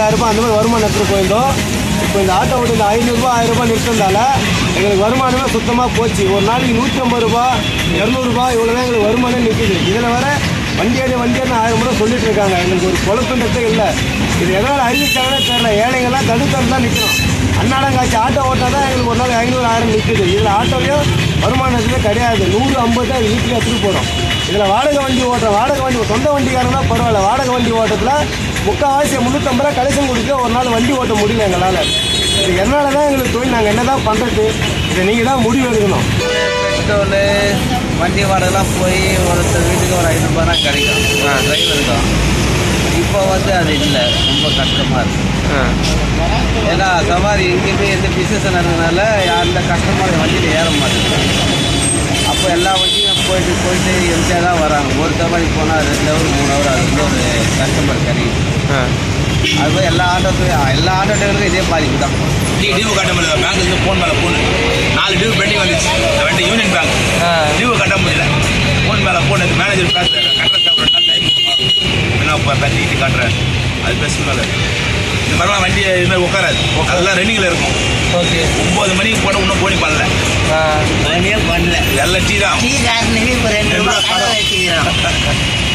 ஏழாயிரம் ரூபாய் அந்த மாதிரி வருமானம் எடுத்துகிட்டு போயிருந்தோம் இப்போ இந்த ஆட்டோ ஓட்டு இந்த ஐநூறுரூபா ஆயிரம் ரூபாய் நிறுத்தந்தால எங்களுக்கு வருமானமே சுத்தமாக போச்சு ஒரு நாளைக்கு நூற்றி ஐம்பது ரூபா இரநூறுபா இவ்வளோ தான் எங்களுக்கு வருமானம் நிற்குது இதில் வர வண்டியாடி வண்டியாடி ஆயிரம் முறை சொல்லிட்டு இருக்காங்க எங்களுக்கு ஒரு குழப்பன்றதே இல்லை இது எதனால் அறிவிச்சாங்கன்னே தெரியல ஏழைங்கெல்லாம் தடுத்தம் தான் நிற்கிறோம் அன்னாடங்காட்சி ஆட்டோ ஓட்டினா தான் எங்களுக்கு ஒரு நாள் ஐநூறு ஆயிரம் நிற்குது இதில் ஆட்டோலையும் வருமானத்துலே கிடையாது நூறு ஐம்பது அது வீட்டில் எடுத்துகிட்டு போகிறோம் இதில் வாடகை வண்டி ஓட்டுறோம் வாடகை வண்டி சொந்த வண்டிக்காரனா பரவாயில்ல வாடகை வண்டி ஓட்டத்தில் முக்கால்வாசி முந்நூற்றம்பது ரூபா கலெக்ஷன் கொடுக்க ஒரு நாள் வண்டி ஓட்ட முடியல எங்களால் இது என்னால் தான் எங்களுக்கு தொழில் நாங்கள் என்ன தான் பண்ணுறது இதை நீங்கள் தான் முடிவு எடுக்கணும் பெட்ரோலு வண்டி வாடகைலாம் போய் ஒருத்தர் வீட்டுக்கு ஒரு ஐநூறுபா தான் கிடைக்கும் டிரைவருக்கும் இப்போ வந்து அது இல்லை ரொம்ப கஷ்டமாக இருக்குது ஏன்னா சவாரி எங்கேயுமே எந்த பிஸ்னஸ் நடந்ததுனால அந்த கஸ்டமர் வண்டியில் ஏற மாட்டேங்குது அப்போ எல்லா வண்டியும் போயிட்டு போயிட்டு எம்ஜிஆர் தான் வராங்க ஒரு சவாரி போனால் ரெண்டு ஹவர் மூணு ஹவர் அது வந்து ஒரு கஸ்டமர் கிடைக்குது அது போய் எல்லா ஆட்டோ எல்லா ஆட்டோ டிரைவருக்கும் இதே பாதிப்பு தான் நீ டியூ கட்ட முடியல பேங்க்கு ஃபோன் மேலே ஃபோன் நாலு டியூ பெண்டிங் வந்துச்சு இந்த வண்டி யூனியன் பேங்க் டியூ கட்ட முடியல ஃபோன் மேலே ஃபோன் எடுத்து மேனேஜர் பேசுகிறேன் கட்டுறது ஒரு நாள் டைம் என்ன இப்போ கட்டிட்டு காட்டுறேன் அது பேச சூழ்நிலை இந்த மாதிரிலாம் வண்டி இது மாதிரி உட்காராது அதெல்லாம் ரன்னிங்கில் இருக்கும் ஓகே ஒம்பது மணிக்கு போனால் இன்னும் போனி பண்ணல பண்ணல எல்லாம் டீ தான் டீ காசுனவே இப்போ ரெண்டு ரூபா கடை வச்சுக்கிறோம்